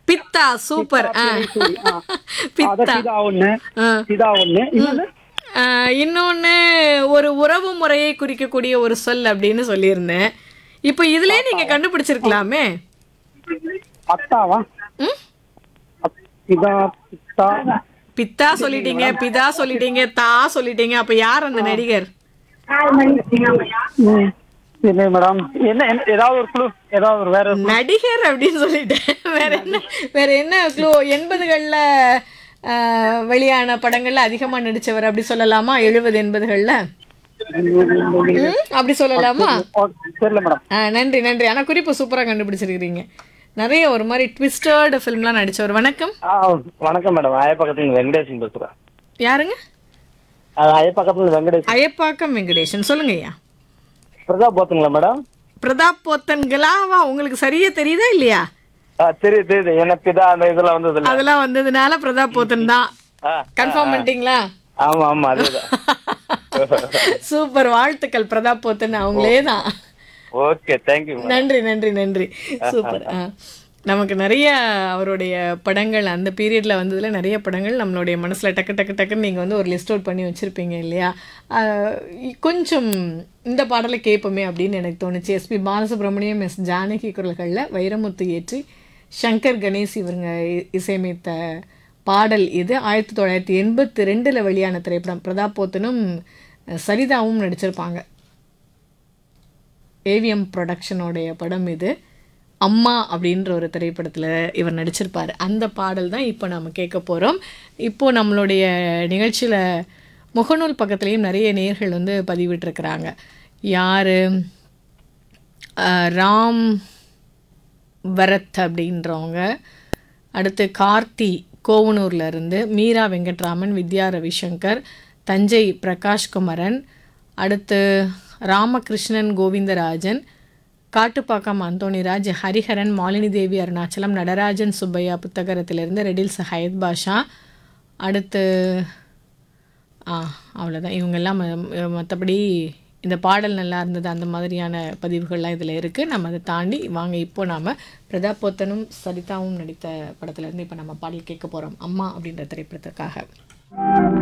பித்தா சூப்பர் ஆ. சரி, ஆ. அத பித்தா சிதா ஒண்ணு ஆ. சிதா ஒண்ணு இன்னொன்னு ஆ, இன்னொன்னு ஒரு உறவு முறையை குறிக்கக்கூடிய ஒரு சொல் அப்படின்னு சொல்லியிருந்தேன் இப்போ இதுலயே நீங்க கண்டுபிடிச்சிருக்கலாமே அத்தாவா ம்? அத்- சிதா பித்தா பித்தா சொல்லிட்டீங்க பிதா சொல்லிட்டீங்க தா சொல்லிட்டீங்க அப்ப யார் அந்த நடிகர் ம். இல்லை மேடம் என்ன என்ன- ஏதாவது ஒரு குழு ஏதாவது ஒரு வேற ஒரு clue? நடிகர் அப்படின்னு சொல்லிட்டேன் வேற என்ன வேற என்ன க்ளூ எண்பதுகள்ல ஆ, வெளியான படங்கள்ல அதிகமா நடிச்சவர் அப்படி சொல்லலாமா எழுபது எண்பதுகள்ல ம், அப்படி சொல்லலாமா ஓ, தெரியல மேடம் ஆ, நன்றி நன்றி ஆனா குறிப்பு சூப்பரா கண்டுபிடிச்சிருக்கிறீங்க நிறைய ஒரு மாதிரி ட்விஸ்டர்டு ஃபிலிம்லாம் நடிச்சவர் வணக்கம் ஆ வணக்கம் மேடம் அயப்பக்கத்துல வெங்கடேசன் பேசுறேன் யாருங்க அயப்பக்கத்துல வெங்கடேஷ் அயப்பாக்கம் வெங்கடேசன் சொல்லுங்க ஐயா பிரதாப் போத்துங்களா மேடம் பிரதாப் போத்தன்களாவா உங்களுக்கு சரியா தெரியுதா இல்லையா ஆ தெரியுது தெரியுது எனக்கு இதான் அந்த இதெல்லாம் வந்தது இல்ல அதெல்லாம் வந்ததுனால பிரதாப் போத்தன் தான் ஆ, கன்ஃபார்ம் பண்ணிட்டீங்களா ஆமா ஆமா அதேதான் சூப்பர் வாழ்த்துக்கள் பிரதாப் போத்தன் அவங்களே தான் ஓகே தேங்க்யூ மேடம் நன்றி நன்றி நன்றி சூப்பர் ஆ. நமக்கு நிறைய அவருடைய படங்கள் அந்த பீரியட்ல வந்ததுல நிறைய படங்கள் நம்மளுடைய மனசுல டக்கு டக்கு டக்குன்னு நீங்க வந்து ஒரு லிஸ்ட் அவுட் பண்ணி வச்சிருப்பீங்க இல்லையா ஆ, இ- கொஞ்சம் இந்த பாடலை கேட்போமே அப்படின்னு எனக்கு தோணுச்சு எஸ்பி பாலசுப்ரமணியம் எஸ் ஜானகி குரல்களில் வைரமுத்து ஏற்றி சங்கர் கணேஷ் இவங்க இ- இசையமைத்த பாடல் இது ஆயிரத்தி தொள்ளாயிரத்தி எண்பத்தி ரெண்டில் வெளியான திரைப்படம் பிரதாப் போத்தனும் அஹ், சரிதாவும் நடிச்சிருப்பாங்க ஏவிஎம் ப்ரொடக்ஷனோடைய படம் இது அம்மா அப்படின்ற ஒரு திரைப்படத்தில் இவர் நடிச்சிருப்பார் அந்த பாடல் தான் இப்போ நம்ம கேட்க போகிறோம் இப்போது நம்மளுடைய நிகழ்ச்சியில் முகநூல் பக்கத்துலேயும் நிறைய நேர்கள் வந்து பதிவிட்டிருக்கிறாங்க யார் ராம் பரத் அப்படின்றவங்க அடுத்து கார்த்தி கோவனூர்ல இருந்து மீரா வெங்கட்ராமன் வித்யா ரவிசங்கர் தஞ்சை பிரகாஷ் குமரன் அடுத்து ராமகிருஷ்ணன் கோவிந்தராஜன் காட்டுப்பாக்கம் அந்தோணிராஜ் ஹரிஹரன் மாலினி தேவி அருணாச்சலம் நடராஜன் சுப்பையா புத்தகரத்திலிருந்து ரெடில்ஸ் ஹயத் பாஷா அடுத்து ஆ அவ்வளோதான் இவங்கெல்லாம் மற்றபடி இந்த பாடல் நல்லா இருந்தது அந்த மாதிரியான பதிவுகள்லாம் இதில் இருக்குது நம்ம அதை தாண்டி வாங்க இப்போ நாம் பிரதாப் போத்தனும் சரிதாவும் நடித்த படத்துலேருந்து இப்போ நம்ம பாடல் கேட்க போகிறோம் அம்மா அப்படின்ற திரைப்படத்துக்காக